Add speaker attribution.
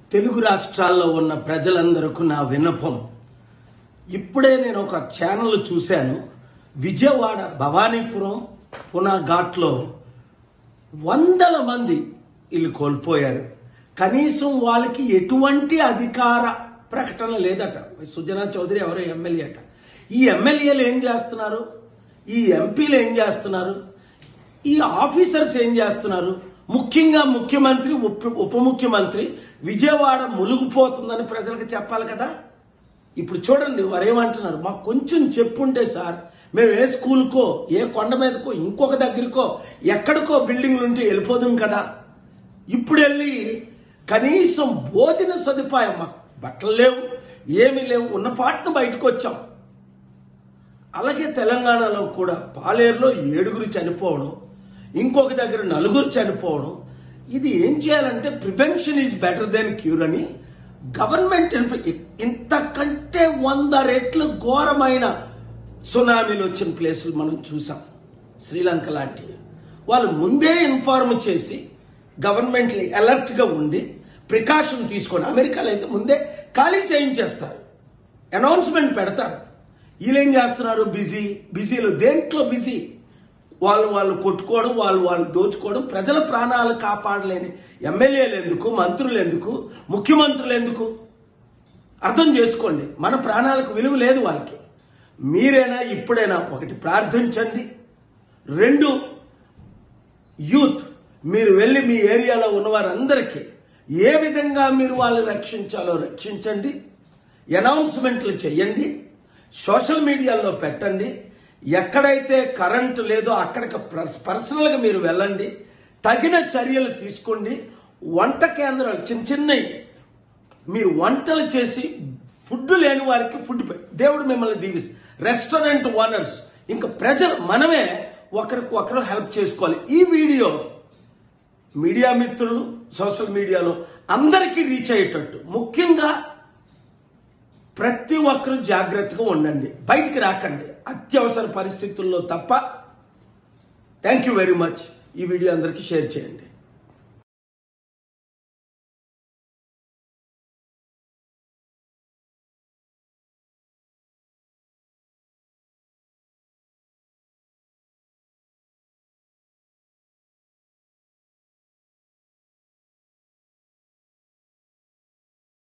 Speaker 1: తెలుగు రాష్ట్రాల్లో ఉన్న ప్రజలందరకు నా విన్నపం ఇప్పుడే నేను ఒక ఛానల్ చూశాను విజయవాడ భవానీపురం పునా ఘాట్లో వందల మంది వీళ్ళు కోల్పోయారు కనీసం వాళ్ళకి ఎటువంటి అధికార ప్రకటన లేదట సుజనా చౌదరి ఎవరో ఎమ్మెల్యే అట ఈ ఎమ్మెల్యేలు ఏం చేస్తున్నారు ఈ ఎంపీలు ఏం చేస్తున్నారు ఈ ఆఫీసర్స్ ఏం చేస్తున్నారు ముఖ్యంగా ముఖ్యమంత్రి ఉప ఉప ముఖ్యమంత్రి విజయవాడ ములుగుపోతుందని ప్రజలకు చెప్పాలి కదా ఇప్పుడు చూడండి వారు ఏమంటున్నారు మాకు కొంచెం చెప్పుంటే సార్ మేము ఏ స్కూల్కో ఏ కొండ మీదకో ఇంకొక దగ్గరకో ఎక్కడికో బిల్డింగ్లు ఉంటే వెళ్ళిపోదాం కదా ఇప్పుడు వెళ్ళి కనీసం భోజన సదుపాయం మాకు బట్టలు లేవు ఏమీ లేవు ఉన్న పాటను బయటకు వచ్చాం అలాగే తెలంగాణలో కూడా పాలేరులో ఏడుగురు చనిపోవడం ఇంకొక దగ్గర నలుగురు చనిపోవడం ఇది ఏం చేయాలంటే prevention is better then cure అని గవర్నమెంట్ ఇన్ఫ- ఇంతకంటే వంద రెట్లు ఘోరమైన సునామీలు వచ్చిన ప్లేసులు మనం చూసాం శ్రీలంక లాంటివి వాళ్ళు ముందే ఇన్ఫార్మ్ చేసి గవర్నమెంట్ అలర్ట్ గా ఉండి ప్రికాషన్ తీసుకొని అమెరికాలో అయితే ముందే ఖాళీ చేయించేస్తారు అనౌన్స్మెంట్ పెడతారు వీళ్ళేం చేస్తున్నారు బిజీ బిజీలో దేంట్లో బిజీ వాళ్ళు వాళ్ళు కొట్టుకోవడం వాళ్ళు వాళ్ళు దోచుకోవడం ప్రజల ప్రాణాలు కాపాడలేని ఎమ్మెల్యేలు ఎందుకు మంత్రులు ఎందుకు ముఖ్యమంత్రులు ఎందుకు అర్థం చేసుకోండి మన ప్రాణాలకు విలువ లేదు వాళ్ళకి మీరైనా ఇప్పుడైనా ఒకటి ప్రార్థించండి రెండు యూత్ మీరు వెళ్ళి మీ ఏరియాలో ఉన్న వారందరికీ ఏ విధంగా మీరు వాళ్ళని రక్షించాలో రక్షించండి అనౌన్స్మెంట్లు చేయండి సోషల్ మీడియాలో పెట్టండి ఎక్కడైతే కరెంటు లేదో అక్కడికి పర్స్- పర్సనల్గా మీరు వెళ్ళండి తగిన చర్యలు తీసుకోండి వంట కేంద్రాలు చిన్న చిన్నవి మీరు వంటలు చేసి ఫుడ్ లేని వారికి ఫుడ్ పె- దేవుడు మిమ్మల్ని దీవిస్తుంది రెస్టారెంట్ ఓనర్స్ ఇంకా ప్రజలు మనమే ఒకరికి ఒకరు హెల్ప్ చేసుకోవాలి ఈ వీడియో మీడియా మిత్రులు సోషల్ మీడియాలో అందరికీ రీచ్ అయ్యేటట్టు ముఖ్యంగా ప్రతి ఒక్కరూ జాగ్రత్తగా ఉండండి బయటికి రాకండి అత్యవసర పరిస్థితుల్లో తప్ప థ్యాంక్ యూ వెరీ మచ్ ఈ వీడియో అందరికీ షేర్ చేయండి